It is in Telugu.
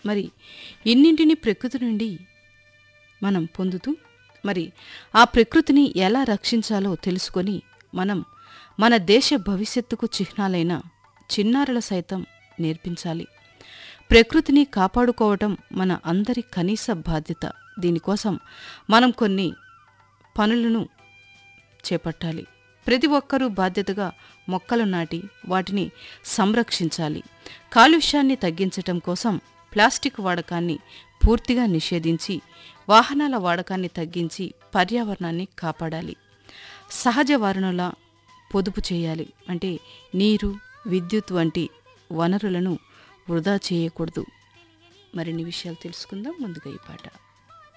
మరి ఇన్నింటిని ప్రకృతి నుండి మనం పొందుతూ మరి ఆ ప్రకృతిని ఎలా రక్షించాలో తెలుసుకొని మనం మన దేశ భవిష్యత్తుకు చిహ్నాలైన చిన్నారుల సైతం నేర్పించాలి ప్రకృతిని కాపాడుకోవటం మన అందరి కనీస బాధ్యత దీనికోసం మనం కొన్ని పనులను చేపట్టాలి ప్రతి ఒక్కరూ బాధ్యతగా మొక్కలు నాటి వాటిని సంరక్షించాలి కాలుష్యాన్ని తగ్గించటం కోసం ప్లాస్టిక్ వాడకాన్ని పూర్తిగా నిషేధించి వాహనాల వాడకాన్ని తగ్గించి పర్యావరణాన్ని కాపాడాలి సహజ వనరుల పొదుపు చేయాలి అంటే నీరు విద్యుత్ వంటి వనరులను వృధా చేయకూడదు మరిన్ని విషయాలు తెలుసుకుందాం ముందుగా ఈ పాట